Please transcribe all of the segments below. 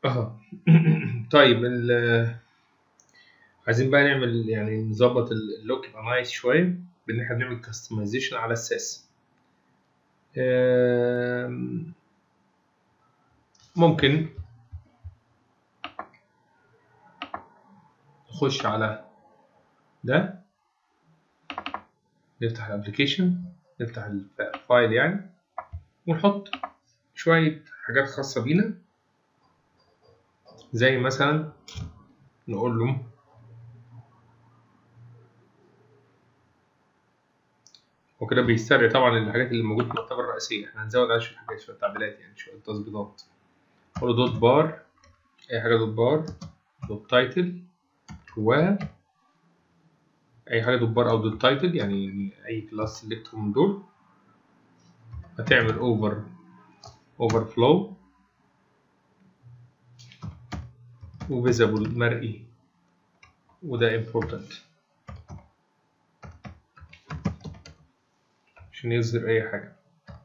اه طيب ال عايزين بقى نعمل يعني نظبط اللوك يبقى نايس شويه بان احنا بنعمل كاستمايزيشن على الساس ممكن نخش على ده نفتح الابلكيشن نفتح الفايل يعني ونحط شوية حاجات خاصة بينا زي مثلا نقول له وكده بيسترجع طبعا الحاجات اللي موجودة في المكتبة الرئيسية احنا هنزود عليها شوية حاجات شوية تعديلات يعني شوية تظبيطات نقول له دوت بار أي حاجة دوت بار دوت تايتل جواها أي حاجة دوت بار أو دوت تايتل يعني أي كلاس سيلكت من دول هتعمل اوفر اوفر فلو وفيزابل مرئي وده important عشان يظهر اي حاجة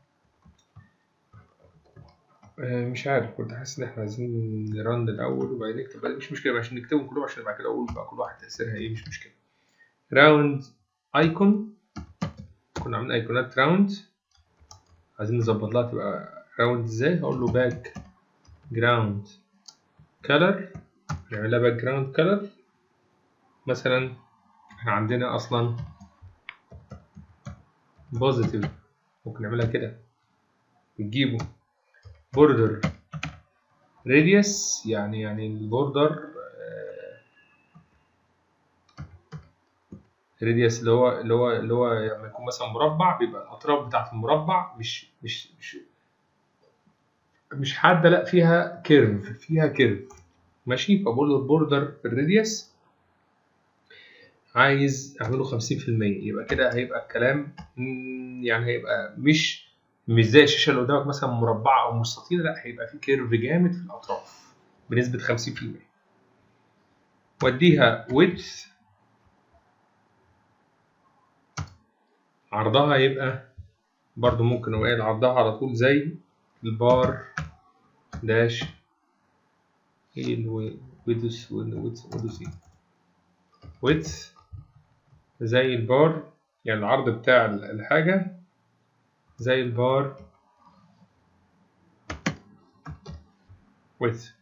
مش عارف كنت حاسس ان احنا عايزين نرن الاول وبعدين نكتب مش مشكلة عشان نكتبهم كلهم عشان بعد كده اقول بقى كل واحد تأثيرها ايه مش مشكلة راوند ايكون كنا عاملين ايقونات راوند عايزين نظبط لها تبقى راوند ازاي هقول له باك جراوند كلر نعمل لها باك جراوند كلر مثلا احنا عندنا اصلا بوزيتيف ممكن نعملها كده نجيبه بوردر راديوس يعني يعني البوردر راديوس اللي هو اللي هو اللي هو لما يكون مثلا مربع بيبقى الاطراف بتاعت المربع مش مش مش مش حاده لا فيها كيرف فيها كيرف ماشي فبقول له البوردر الراديوس عايز اعمله 50% يبقى كده هيبقى الكلام يعني هيبقى مش مش زي الشاشه اللي قدامك مثلا مربعه او مستطيله لا هيبقى في كيرف جامد في الاطراف بنسبه 50% واديها width عرضها يبقى برضو ممكن هو قايل عرضها على طول زي البار داش ويدوس ويدوس ويدث زي البار يعني العرض بتاع الحاجة زي البار width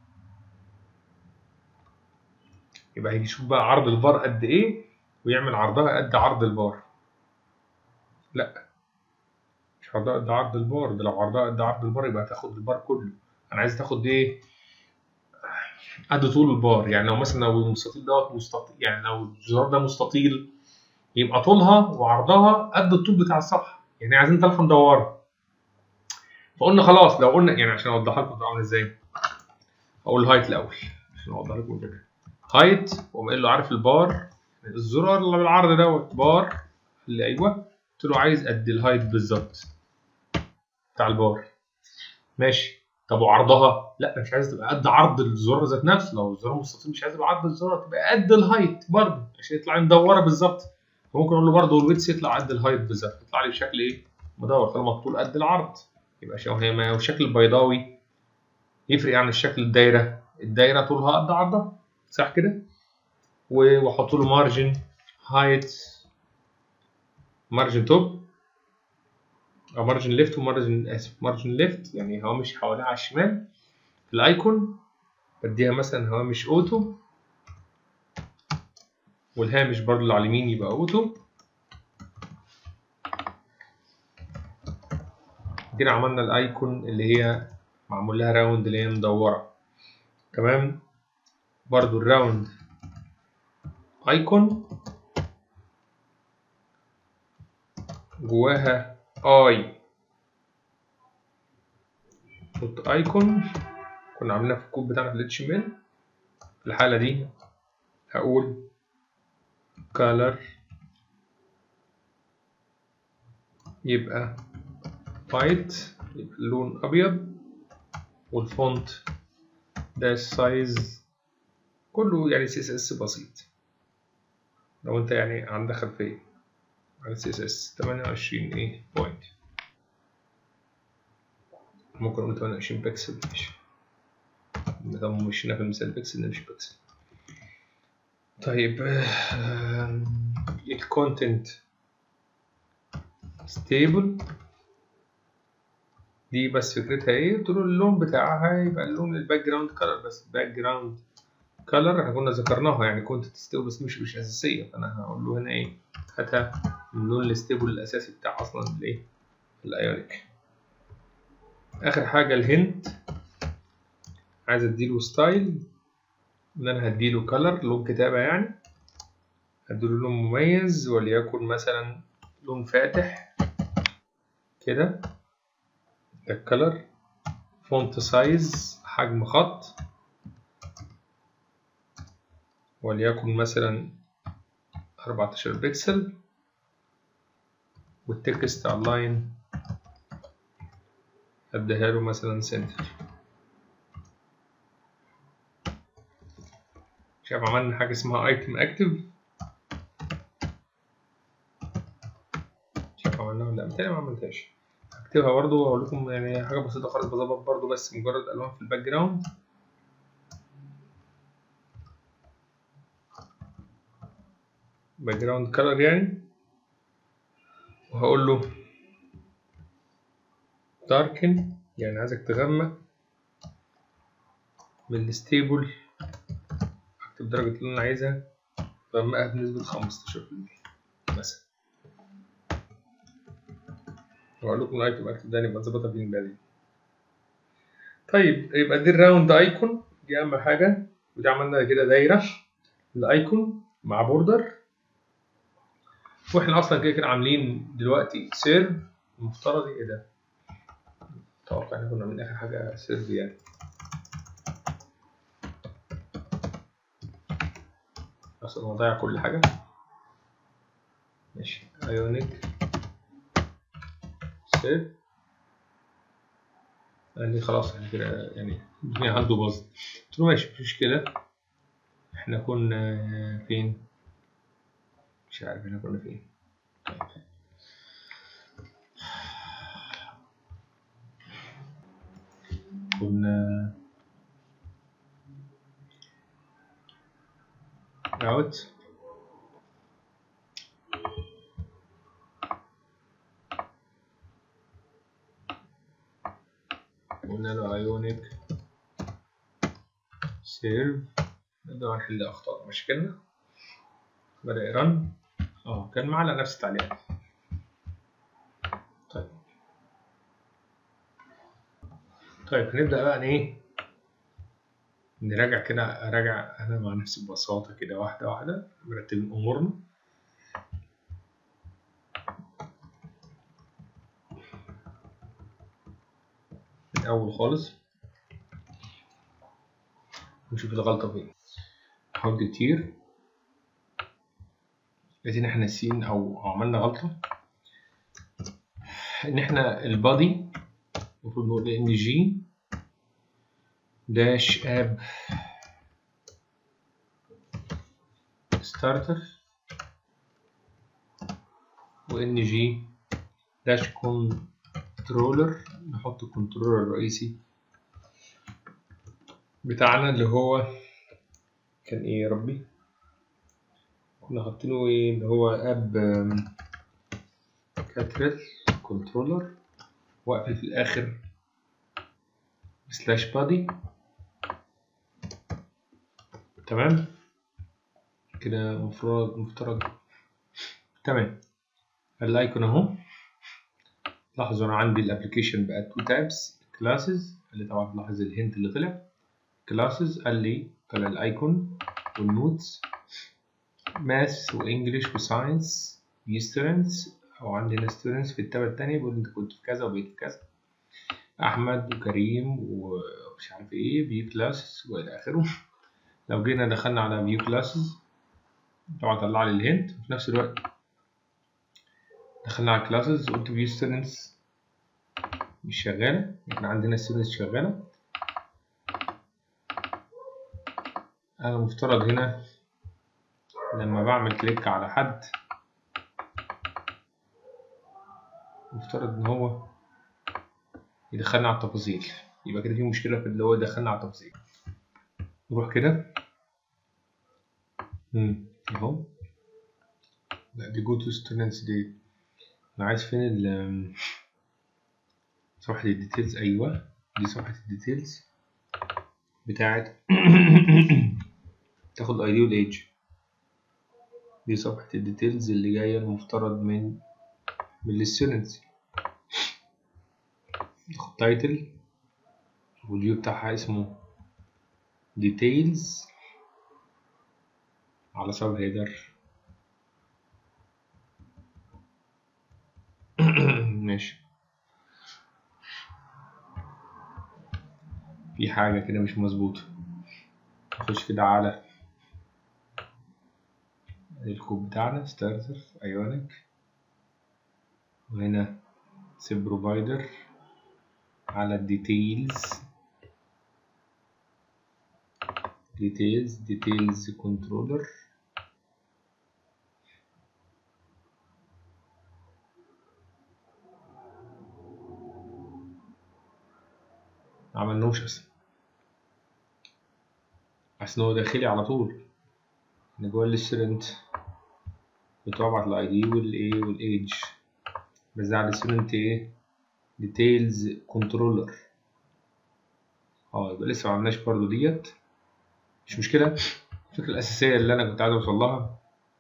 يبقى هيجي يشوف بقى عرض البار قد ايه ويعمل عرضها قد عرض البار لا مش عرضها قد عرض البار ده لو عرضها قد عرض البار يبقى هتاخد البار كله انا عايز تاخد ايه قد طول البار يعني لو مثلا لو المستطيل دوت مستطيل يعني لو الزرار ده مستطيل يبقى طولها وعرضها قد الطول بتاع الصفحه يعني عايزين طرفه مدوره فقلنا خلاص لو قلنا يعني عشان اوضحها لكم عامل ازاي اقول هايت الاول عشان اوضح لكم الفكره هايت واقوم قايل له عارف البار الزرار اللي بالعرض دوت بار اللي ايوه قلت له عايز قد الهايت بالظبط بتاع البار ماشي طب وعرضها لا مش عايز تبقى قد عرض الزرار ذات نفسه لو الزرار مستطيل مش عايز تبقى عرض الزرار تبقى قد الهايت برضه عشان يطلع لي مدوره بالظبط ممكن اقول له برضه الويتس يطلع قد الهايت بالظبط يطلع لي بشكل ايه مدور طالما الطول قد العرض يبقى هي ما هو الشكل البيضاوي يفرق عن الشكل الدايره الدايره طولها قد عرضها صح كده واحط له مارجن هايت مارجن توب او مارجن ليفت ومارجن اسف مارجن ليفت يعني هوامش حواليها على الشمال في الايكون بديها مثلا هوامش اوتو والهامش برضه اللي على اليمين يبقى اوتو كده عملنا الايكون اللي هي معمول لها راوند اللي هي مدوره تمام برضه الراوند ايكون جواها اي نحط ايكون كنا عاملينها في الكود بتاعنا في الاتش ام ال في الحاله دي هقول color يبقى white يبقى اللون ابيض والفونت ده السايز كله يعني سي اس اس بسيط لو انت يعني عندك خلفيه على سي اس اس 28 ايه بوينت ممكن اقول 28 بكسل ماشي طبعا مشينا في المثال بيكسل نمشي بيكسل طيب الكونتنت ستيبل دي بس فكرتها ايه قلت له اللون بتاعها يبقى اللون الباك جراوند كلر بس باك جراوند كلر احنا كنا ذكرناها يعني كونتنت ستيبل بس مش مش اساسيه فانا هقول له هنا ايه هاتها من اللون الستيبل الاساسي بتاع اصلا الايه الايونيك اخر حاجه الهنت عايز اديله ستايل ان انا هديله كلر لون كتابه يعني هديله لون مميز وليكن مثلا لون فاتح كده ده الكلر فونت سايز حجم خط وليكن مثلا 14 بكسل والتكست الاين اديها له مثلا سنتر شايف عملنا حاجه اسمها ايتم اكتف شايف عملناها ولا لا ما عملتهاش هكتبها برضو واقول لكم يعني حاجه بسيطه خالص بظبط برضو بس مجرد الوان في الباك جراوند باك جراوند كلر يعني وهقول له داركن يعني عايزك تغمق بالستيبل اكتب درجة اللي انا عايزها غمقها بنسبة خمستاشر في المية مثلا وأقول لكم الأيتم أكتب ده نبقى نظبطها فين بعدين طيب يبقى دي الراوند أيكون دي أهم حاجة ودي عملنا كده دايرة الأيكون مع بوردر واحنا أصلا كده كده عاملين دلوقتي سيرف المفترض إيه ده؟ أتوقع إن كنا من آخر حاجة سيرف يعني أصلا وضيع كل حاجة ماشي أيونيك سيف قال لي خلاص احنا كده يعني الدنيا عنده باظت قلت له ماشي مفيش مشكلة احنا كنا فين مش عارف احنا كنا فين طيب كنا اوت قلنا له ايونيك سيرف نقدر نحل اخطاء مشكلنا بدأ يرن اه كان معنا نفس التعليقات طيب طيب هنبدأ بقى ايه نراجع كده اراجع انا مع نفسي ببساطة كده واحدة واحدة مرتبين امورنا من الاول خالص نشوف الغلطة فين نحط كتير لقيت ان احنا ناسيين او عملنا غلطة ان احنا البادي المفروض نقول ان جي داش اب ستارتر وان جي داش كنترولر نحط الكنترولر الرئيسي بتاعنا اللي هو كان ايه يا ربي كنا حاطينه ايه اللي هو اب كاتريل كنترولر واقفل في الاخر سلاش بادي تمام كده مفترض مفترض تمام الايكون اهو لاحظوا انا عندي الابلكيشن بقى تو تابس كلاسز اللي طبعا تلاحظ الهنت اللي طلع كلاسز قال لي طلع الايكون والنوتس ماث وانجلش وساينس ستودنتس او عندنا ستودنتس في التابة التانية بيقول انت كنت في كذا وبقيت في كذا احمد وكريم ومش عارف ايه فيو كلاسز والى اخره لو جينا دخلنا على فيو كلاسز طبعا طلع لي الهنت وفي نفس الوقت دخلنا على كلاسز قلت فيو ستودنتس مش شغالة احنا عندنا ستودنتس شغالة انا مفترض هنا لما بعمل كليك على حد مفترض ان هو يدخلنا على التفاصيل يبقى كده في مشكلة في اللي هو يدخلنا على التفاصيل نروح كده امم اهو لا دي جو تو ستودنتس دي انا عايز فين ال صفحة الديتيلز ايوه دي صفحة الديتيلز بتاعت تاخد الاي دي والايدج دي صفحة الديتيلز اللي جاية المفترض من من الستودنتس ناخد تايتل والفيو بتاعها اسمه details على سب هيدر ماشي في حاجة كده مش مظبوطة نخش كده على الكود بتاعنا ستارتر ايونيك وهنا سيب بروفايدر على الديتيلز details details controller ما عملناهوش اصلا حاسس ان هو داخلي على طول انا جوه الستودنت بتبعت الاي دي والايه والايدج بس ده على الستودنت ايه details controller اه يبقى لسه ما عملناش برضو ديت مش مشكلة الفكرة الأساسية اللي أنا كنت عايز أوصل لها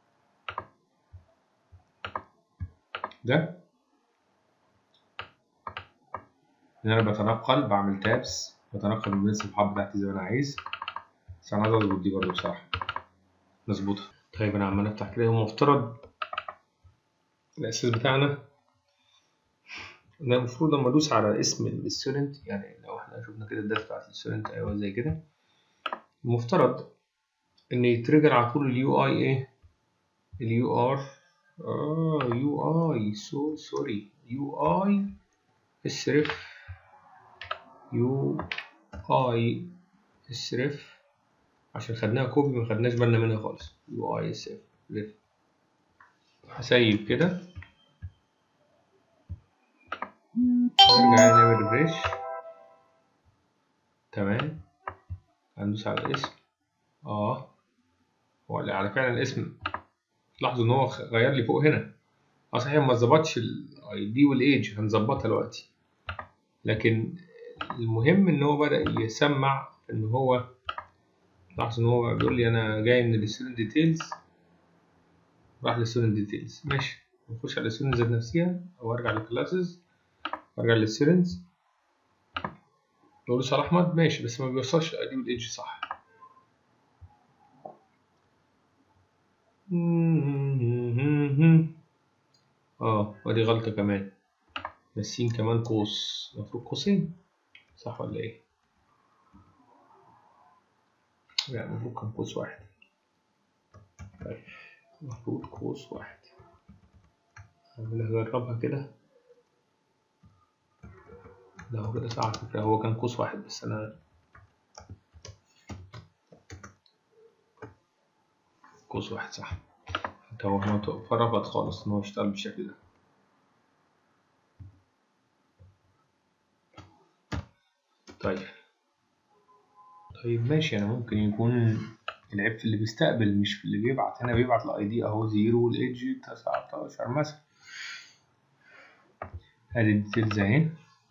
ده إن أنا بتنقل بعمل تابس بتنقل من الصفحات بتاعتي زي ما أنا عايز بس أنا عايز أظبط دي برضه بصراحة مظبوطة طيب أنا عمال أفتح كده هو مفترض الأساس بتاعنا إن المفروض لما أدوس على اسم الستودنت يعني لو إحنا شفنا كده الداتا بتاعت الستودنت أيوه زي كده المفترض ان يترجر على طول اليو اي ايه اليو ار اه يو اي سو سوري يو اي اصرف يو اي اصرف عشان خدناها كوبي ما خدناش بالنا منها خالص يو اي اصرف هسيب كده نرجع نعمل ريفريش تمام هندوس على الاسم اه هو على فعلا الاسم لاحظوا ان هو غير لي فوق هنا اه صحيح ما ظبطش الاي دي والايدج هنظبطها دلوقتي لكن المهم ان هو بدا يسمع ان هو لاحظوا ان هو بيقول لي انا جاي من الستودنت ديتيلز راح للستودنت ديتيلز ماشي نخش على الستودنت ذات نفسها او ارجع للكلاسز وارجع للستودنتس نقول صلاح احمد ماشي بس ما بيوصلش الاي دي والايدج صح اه ودي غلطة كمان ناسين كمان قوس المفروض قوسين صح ولا ايه؟ لا المفروض كان قوس واحد طيب المفروض قوس واحد هجربها كده لا هو كده صح على فكرة هو كان قوس واحد بس أنا قوس واحد صح انت هو فرفض خالص إن هو يشتغل بالشكل ده طيب طيب ماشي أنا ممكن يكون العيب في اللي بيستقبل مش في اللي بيبعت هنا بيبعت الاي دي اهو زيرو والايدج 19 مثلا ادي الديتيلز اهي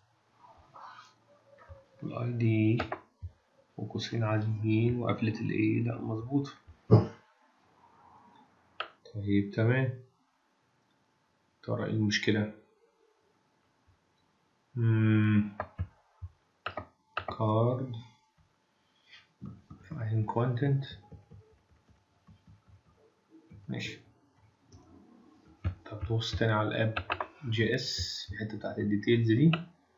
الاي دي وقوسين عاديين وقفلة الايه لا مظبوطة طيب تمام ترى ايه المشكلة مم. كارد فاهم كونتنت ماشي طب بص تاني على الاب جي اس الحتة بتاعت الديتيلز دي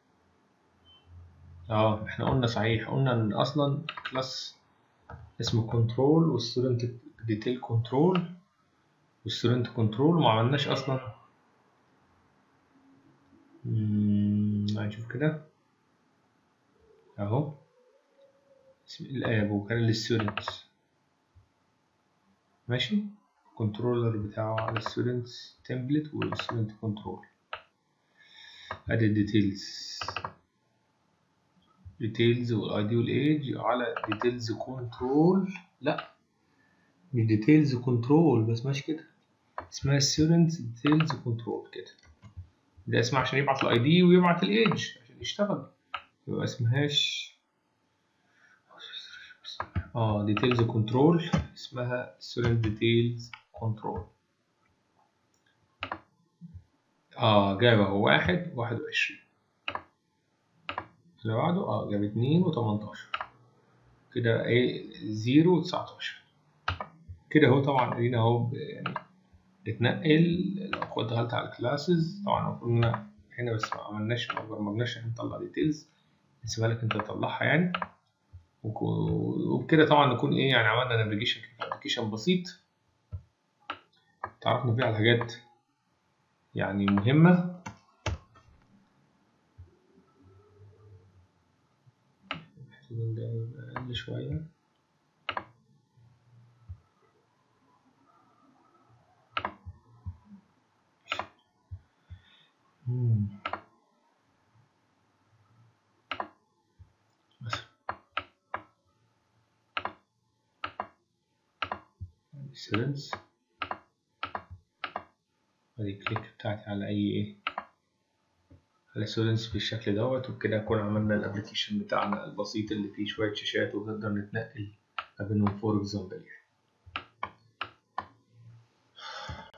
اه احنا قلنا صحيح قلنا ان اصلا كلاس اسمه كنترول والستودنت ديتيل كنترول والستودنت كنترول وما عملناش اصلا هنشوف كده اهو اسم الاب وكان للستودنتس ماشي الكنترولر بتاعه على الستودنتس تمبلت والستودنت كنترول ادي الديتيلز ديتيلز والاي دي والايج على ديتيلز كنترول لا مش ديتيلز كنترول بس ماشي كده اسمها ستودنت ديتيلز كنترول كده ده اسمها عشان يبعت الاي دي ويبعت الايدج عشان يشتغل يبقى اسمهاش اه ديتيلز كنترول اسمها ستودنت ديتيلز كنترول اه جاب اهو واحد واحد وعشرين اللي بعده اه جاب اتنين وتمنتاشر كده ايه زيرو وتسعتاشر كده اهو طبعا ادينا اهو يعني اتنقل لو كنت دخلت على الكلاسز طبعا المفروض ان هنا بس ما عملناش ما برمجناش عشان نطلع ديتيلز نسيبها لك انت تطلعها يعني وبكده طبعا نكون ايه يعني عملنا نافيجيشن ابلكيشن بسيط تعرفنا فيه على حاجات يعني مهمة محتاجين ده يبقى أقل شوية سيرنس ادي كليك بتاعتي على اي ايه على سيرنس بالشكل دوت وبكده نكون عملنا الابلكيشن بتاعنا البسيط اللي فيه شوية شاشات ونقدر نتنقل ما بينهم فور اكزامبل يعني